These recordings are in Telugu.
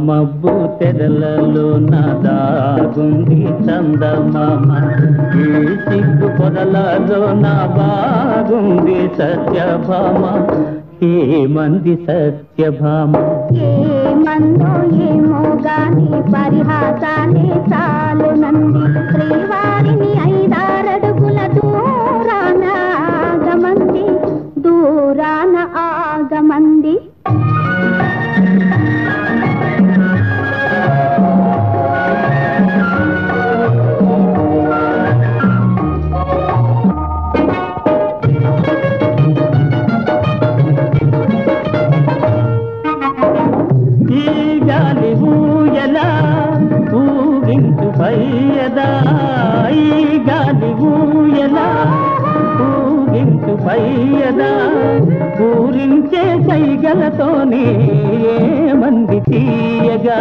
మబ్బు తెరలలో దాగుంది చందమామ ఈ సిగ్గు పొదలలో నా బాగుంది సత్యభామ ఏమంది సత్యభామ ఏ మందో ఏమో గాని పరిహాసాలే చాలు నంది శ్రీవారిని ఐదారడుగుల దూరాన ఆగమంది దూరాన ఆగమంది ఈ గాలి ఊయలా ఊగించు పయ్యదా ఈ గాలి ఊయలా ఊగించు పయ్యదా పూరించే సైగలతోనే మంది తీయగా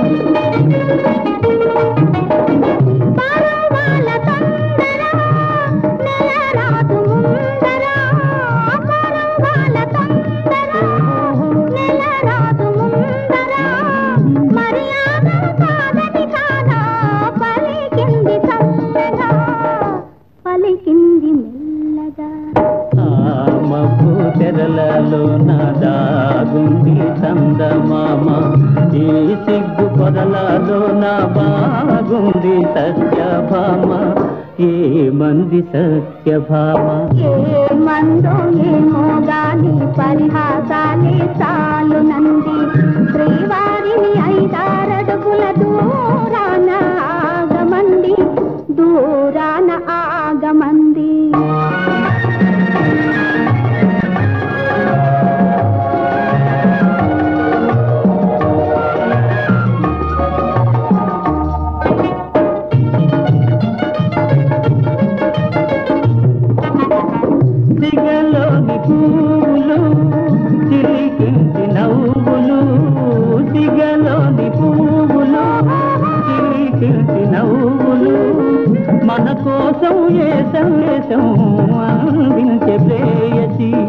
పరవాల తొందర నెలరాజు ముందర పరవాల తొందర నెలరాజు ముందర మర్యాద కాదని కాదా పలికింది చల్లగా పలికింది మెల్లగా మబ్బు తెరలలో దాగుంది చందమామ ఈ సిగ్గు పొదలలో నా బాగుంది సత్యభామ ఏ మంది సత్యభామ ఏ మందో ఏమో గాని పరిహాసాలే చాలు నంది శ్రీవారిని ఐదారడుగుల దూరాన ఆగమంది దూరాన ఆగమంది సిగలోని పూలు చిలికించి నవ్వులు సిగలోని పూలు చిలికించి నవ్వులు మన కోసం ఏ సందేశం అందించే ప్రేయసి